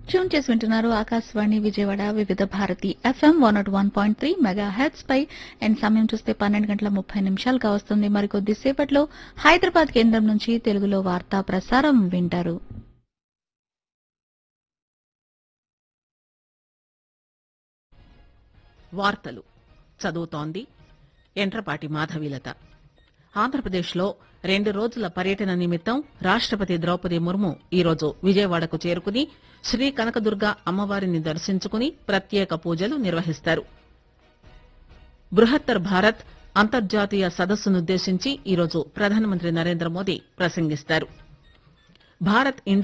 tune చేసి వింటున్నారు Akashvani Vijayawada Vividh Bharati FM one naught one point three mega heads పై అండ్ సమయం చూస్తే పన్నెండు గంటల ముప్పై నిమిషాలుగా వస్తుంది మరికొద్ది సేపట్లో హైదరాబాద్ కేంద్రం నుంచి తెలుగులో వార్తా ప్రసారం వింటారు వార్తలు చదువుతోంది ఎంట్రపాటి మాధవీలత ఆంధ్రప్రదేశ్లో రెండు రోజుల పర్యటన నిమిత్తం రాష్టపతి ద్రౌపది ముర్ము ఈరోజు విజయవాడకు చేరుకుని శ్రీ కనకదుర్గ అమ్మవారిని దర్శించుకుని ప్రత్యేక పూజలు నిర్వహిస్తారు బృహత్తర్ భారత్ అంతర్జాతీయ సదస్సునుద్దేశించి ఈరోజు ప్రధానమంత్రి నరేంద్ర మోదీ ప్రసంగిస్తారు భారత్